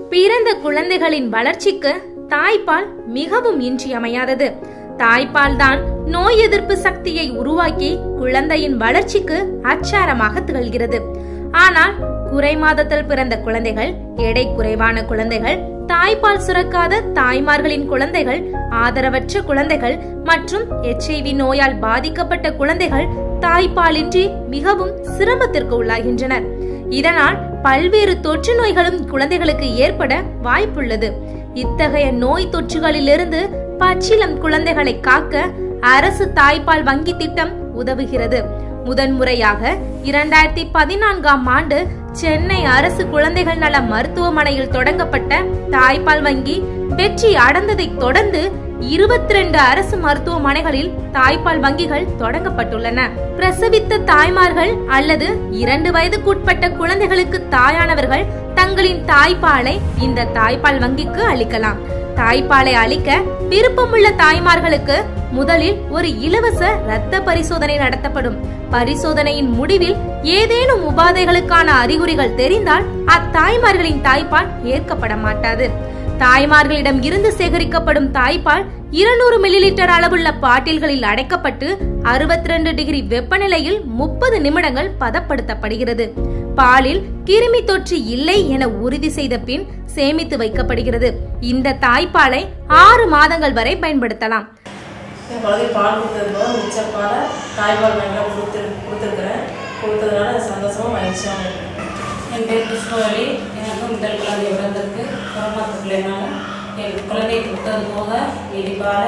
பிறந்த குழந்தைகளின் வளர்ச்சிக்கு தாய்ப்பால் மிகவும் இன்றியமையாதது தாய்ப்பால் தான் நோய் எதிர்ப்பு சக்தியை உருவாக்கி குழந்தையின் வளர்ச்சிக்கு அச்சாரமாக திகழ்கிறது ஆனால் குறை மாதத்தில் பிறந்த குழந்தைகள் எடை குறைவான குழந்தைகள் தாய்ப்பால் சுரக்காத தாய்மார்களின் குழந்தைகள் ஆதரவற்ற குழந்தைகள் மற்றும் எச்ஐவி நோயால் பாதிக்கப்பட்ட குழந்தைகள் தாய்ப்பாலின்றி மிகவும் சிரமத்திற்கு உள்ளாகின்றனர் இதனால் பல்வேறு தொற்று நோய்களும் குழந்தைகளுக்கு ஏற்பட வாய்ப்புள்ளது இத்தகைய நோய் தொற்றுகளிலிருந்து பச்சிலம் குழந்தைகளை காக்க அரசு தாய்ப்பால் வங்கி திட்டம் உதவுகிறது முதன்முறையாக இரண்டாயிரத்தி பதினான்காம் ஆண்டு சென்னை அரசு குழந்தைகள் நல மருத்துவமனையில் தொடங்கப்பட்ட தாய்ப்பால் வங்கி வெற்றி அடைந்ததைத் தொடர்ந்து இருபத்தி ரெண்டு அரசு மருத்துவமனைகளில் தாய்ப்பால் வங்கிகள் தொடங்கப்பட்டுள்ளன பிரசவித்த தாய்மார்கள் அல்லது இரண்டு வயதுக்குட்பட்ட குழந்தைகளுக்கு தாயானவர்கள் தங்களின் தாய்ப்பாலை இந்த தாய்ப்பால் வங்கிக்கு அளிக்கலாம் தாய்ப்பாலை அளிக்க விருப்பமுள்ள தாய்மார்களுக்கு முதலில் ஒரு இலவச இரத்த பரிசோதனை நடத்தப்படும் பரிசோதனையின் முடிவில் ஏதேனும் உபாதைகளுக்கான அறிகுறிகள் தெரிந்தால் அத்தாய்மார்களின் தாய்ப்பால் ஏற்கப்பட மாட்டாது தாய்மார்களிடம் இருந்து சேகரிக்கப்படும் தாய்ப்பால் இருநூறு மில்லிலிட்டர் அளவுள்ள பாட்டில்களில் அடைக்கப்பட்டு அறுபத்தி ரெண்டு டிகிரி வெப்பநிலையில் முப்பது நிமிடங்கள் பதப்படுத்தப்படுகிறது பாலில் கிருமி தொற்று இல்லை என உறுதி செய்த பின் சேமித்து வைக்கப்படுகிறது இந்த தாய்ப்பாலை ஆறு மாதங்கள் வரை பயன்படுத்தலாம் என் குழந்தைக்கு பால் கொடுத்தது போக மிச்ச பாலை தாய்ப்பால் வாங்கலாம் கொடுத்து கொடுத்துருக்குறேன் கொடுத்ததுனால சந்தோஷமும் மகிழ்ச்சியாகவும் இருக்கு என் பேர் கிருஷ்ணவழி எனக்கு முதல் குழந்தை பிறந்திருக்கு கொரோனா தொற்றுனால என் குழந்தை கொடுத்தது போக இடிபால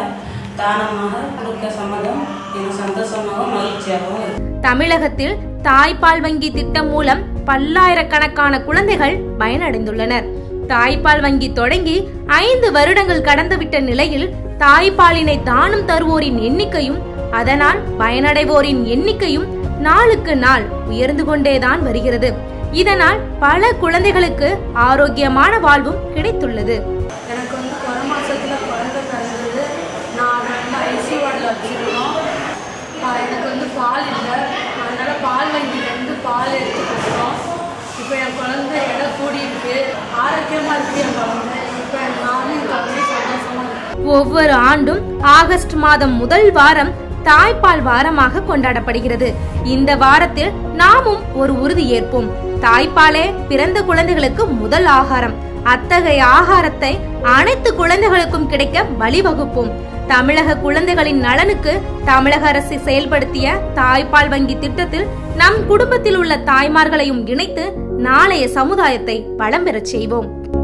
தானமாக கொடுக்க சம்மதம் எனக்கு சந்தோஷமாகவும் மகிழ்ச்சியாகவும் இருக்கு தமிழகத்தில் தாய்ப்பால் வங்கி திட்டம் மூலம் பல்லாயிரக்கணக்கான குழந்தைகள் பயனடைந்துள்ளனர் தாய்ப்பால் வங்கி தொடங்கி ஐந்து வருடங்கள் கடந்துவிட்ட நிலையில் தாய்ப்பாலினை தானம் தருவோரின் எண்ணிக்கையும் அதனால் பயனடைவோரின் எண்ணிக்கையும் நாளுக்கு நாள் உயர்ந்து கொண்டேதான் வருகிறது இதனால் பல குழந்தைகளுக்கு ஆரோக்கியமான வாழ்வும் கிடைத்துள்ளது எனக்கு வந்து ஒரு மாதத்தில் குழந்தை பிறந்தது நான் வந்து ஐசி வார்டில் வச்சுருக்கோம் எனக்கு வந்து பால் இல்லை அதனால் பால் வங்கியிலேருந்து பால் எடுத்து கொடுக்குறோம் இப்போ என் குழந்தை எடை கூடி இருக்கு ஆரோக்கியமாக இருக்கு என் குழந்தை இப்போ நானும் என் குழந்தை சந்தோஷமாக இருக்கு ஒவ்வொரு ஆண்டும் ஆகஸ்ட் மாதம் முதல் வாரம் தாய்ப்பால் வாரமாக கொண்டாடப்படுகிறது இந்த வாரத்தில் நாமும் ஒரு உறுதி ஏற்போம் தாய்ப்பாலே பிறந்த குழந்தைகளுக்கு முதல் ஆகாரம் அத்தகைய ஆகாரத்தை அனைத்து குழந்தைகளுக்கும் கிடைக்க வழிவகுப்போம் தமிழக குழந்தைகளின் நலனுக்கு தமிழக அரசு செயல்படுத்திய தாய்ப்பால் வங்கி திட்டத்தில் நம் குடும்பத்தில் உள்ள தாய்மார்களையும் இணைத்து நாளைய சமுதாயத்தை வளம் பெறச் செய்வோம்